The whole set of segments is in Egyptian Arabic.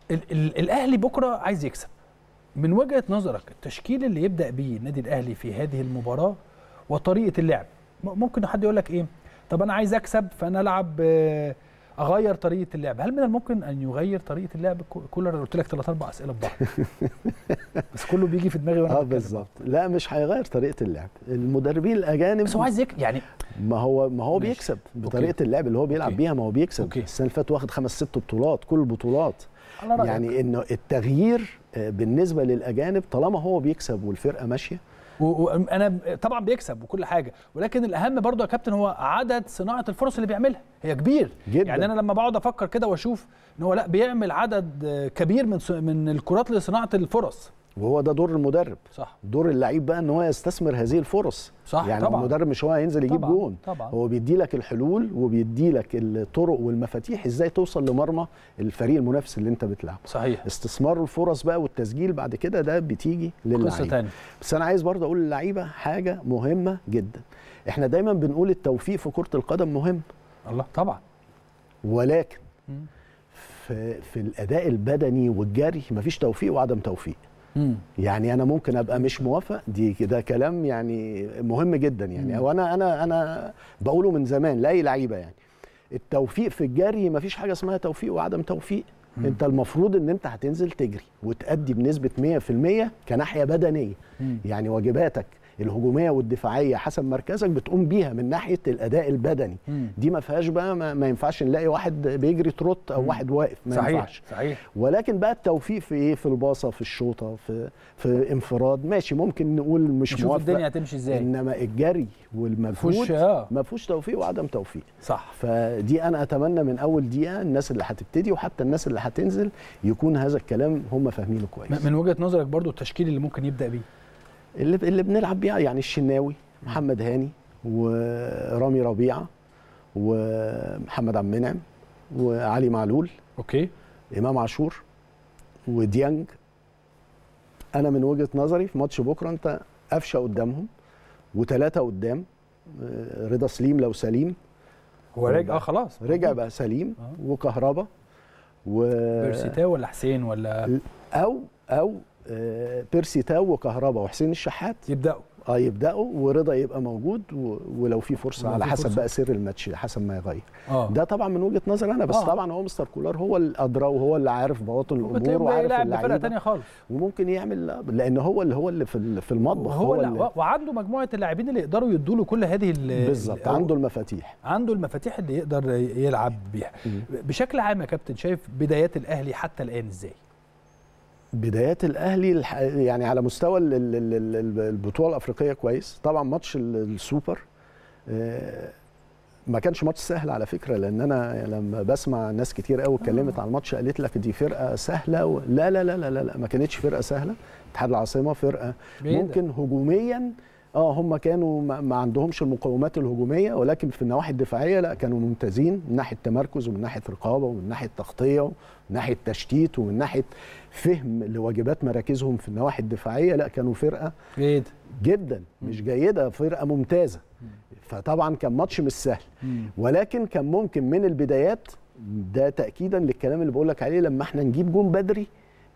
ال ال الاهلي بكره عايز يكسب من وجهه نظرك التشكيل اللي يبدا بيه النادي الاهلي في هذه المباراه وطريقه اللعب م- ممكن حد يقول لك ايه طب انا عايز اكسب فانا العب آه، اغير طريقه اللعب هل من الممكن ان يغير طريقه اللعب كو- كولر قلت لك ثلاث اربع اسئله في بعض بس كله بيجي في دماغي وانا اه بتكلم. بالظبط لا مش هيغير طريقه اللعب المدربين الاجانب بس هو عايز يك... يعني ما هو ما هو ماشي. بيكسب بطريقه اللعب اللي هو بيلعب أوكي. بيها ما هو بيكسب أوكي. السنه اللي فاتت واخد خمس ست بطولات كل البطولات على رأيك. يعني انه التغيير آه، بالنسبه للاجانب طالما هو بيكسب والفرقه ماشيه وانا طبعا بيكسب وكل حاجه ولكن الاهم برضو يا كابتن هو عدد صناعه الفرص اللي بيعملها هي كبير جدا. يعني انا لما بقعد افكر كده واشوف ان هو لا بيعمل عدد آه، كبير من ص- من الكرات لصناعه الفرص وهو ده دور المدرب صح دور اللعيب بقى ان هو يستثمر هذه الفرص صح، يعني طبعاً. المدرب مش هو هينزل يجيب طبعاً، جون طبعاً. هو بيدي لك الحلول وبيدي لك الطرق والمفاتيح ازاي توصل لمرمى الفريق المنافس اللي انت بتلعبه صحيح استثمار الفرص بقى والتسجيل بعد كده ده بتيجي قصه للعيب ثانيه بس انا عايز برضه اقول للعيبه حاجه مهمه جدا احنا دايما بنقول التوفيق في كره القدم مهم الله طبعا ولكن مم. في في الاداء البدني والجري مفيش توفيق وعدم توفيق مم. يعني انا ممكن ابقى مش موافق دي كده كلام يعني مهم جدا يعني مم. او انا انا انا بقوله من زمان لاي لعيبه يعني التوفيق في الجري مفيش حاجه اسمها توفيق وعدم توفيق مم. انت المفروض ان انت هتنزل تجري وتأدي بنسبه 100% كناحيه بدنيه مم. يعني واجباتك الهجوميه والدفاعيه حسب مركزك بتقوم بيها من ناحيه الاداء البدني مم. دي ما فيهاش بقى ما, ما ينفعش نلاقي واحد بيجري تروت او مم. واحد واقف ما صحيح ينفعش صحيح ولكن بقى التوفيق في ايه في الباصه في الشوطه في في انفراد ماشي ممكن نقول مش نشوف موفق الدنيا هتمشي ازاي انما الجري والمجهود فيهوش اه ما فيهوش توفيق وعدم توفيق صح فدي انا اتمنى من اول دقيقه الناس اللي هتبتدي وحتى الناس اللي هتنزل يكون هذا الكلام هم فاهمينه كويس م- من وجهه نظرك برضو التشكيل اللي ممكن يبدا بيه اللي اللي بنلعب بيها يعني الشناوي محمد هاني ورامي ربيعه ومحمد عبد المنعم وعلي معلول اوكي امام عاشور وديانج انا من وجهه نظري في ماتش بكره انت قفشه قدامهم وثلاثه قدام آه، رضا سليم لو سليم هو رجع اه خلاص رجع بقى سليم آه. وكهربا و بيرسي تاو ولا حسين ولا او او آه، بيرسي تاو وكهربا وحسين الشحات يبداوا اه يبداوا ورضا يبقى موجود و... ولو في فرصه ولو على في حسب فرصة. بقى سر الماتش حسب ما يغير اه ده طبعا من وجهه نظري انا بس آه. طبعا هو مستر كولار هو الادرى وهو اللي عارف بواطن الامور بتلاقيه وعارف يلعب بفرقه اللعيبه ثانيه خالص وممكن يعمل لان هو اللي هو اللي في ال- في المطبخ وهو هو لا اللي وعنده مجموعه اللاعبين اللي يقدروا يدوا له كل هذه ال- بالظبط ال- عنده المفاتيح عنده المفاتيح اللي يقدر يلعب بيها مم. بشكل عام يا كابتن شايف بدايات الاهلي حتى الان ازاي بدايات الاهلي الح- يعني على مستوى ال- ال- ال- ال- البطوله الافريقيه كويس طبعا ماتش ال- السوبر آه، ما كانش ماتش سهل على فكره لان انا لما بسمع ناس كتير قوي اتكلمت عن الماتش قالت لك دي فرقه سهله و... لا لا لا لا لا, لا ما كانتش فرقه سهله اتحاد العاصمه فرقه بعيدة. ممكن هجوميا اه هم كانوا ما, ما عندهمش المقومات الهجوميه ولكن في النواحي الدفاعيه لا كانوا ممتازين من ناحيه تمركز ومن ناحيه رقابه ومن ناحيه تغطيه ومن ناحيه تشتيت ومن ناحيه فهم لواجبات مراكزهم في النواحي الدفاعيه لا كانوا فرقه جيد جدا مش جيده فرقه ممتازه فطبعا كان ماتش مش سهل ولكن كان ممكن من البدايات ده تاكيدا للكلام اللي بقول لك عليه لما احنا نجيب جون بدري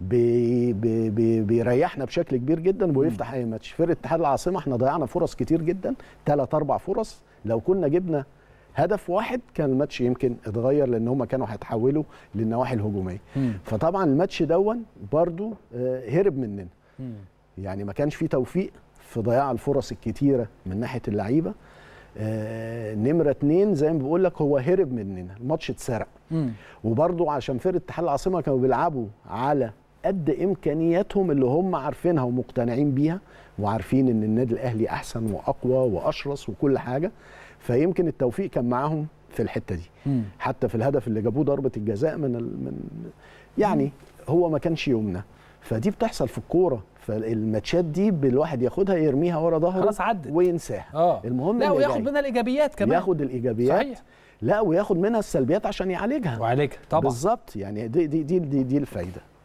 بي بي بي بيريحنا بشكل كبير جدا ويفتح اي ماتش فرقه اتحاد العاصمه احنا ضيعنا فرص كتير جدا ثلاث اربع فرص لو كنا جبنا هدف واحد كان الماتش يمكن اتغير لان هم كانوا هيتحولوا للنواحي الهجوميه مم. فطبعا الماتش دون برضو آه، هرب مننا مم. يعني ما كانش فيه توفيق في ضياع الفرص الكتيره من ناحيه اللعيبه آه نمره اتنين زي ما بقول لك هو هرب مننا الماتش اتسرق مم. وبرضو عشان فرقه اتحاد العاصمه كانوا بيلعبوا على قد امكانياتهم اللي هم عارفينها ومقتنعين بيها وعارفين ان النادي الاهلي احسن واقوى واشرس وكل حاجه فيمكن التوفيق كان معاهم في الحته دي مم. حتى في الهدف اللي جابوه ضربه الجزاء من ال... من يعني هو ما كانش يومنا فدي بتحصل في الكوره فالماتشات دي الواحد ياخدها يرميها ورا ظهره خلاص عدت. وينساها اه المهم لا اللي وياخد جاي. منها الايجابيات كمان ياخد الايجابيات صحيح لا وياخد منها السلبيات عشان يعالجها وعليك طبعا بالظبط يعني دي دي دي دي, دي الفايده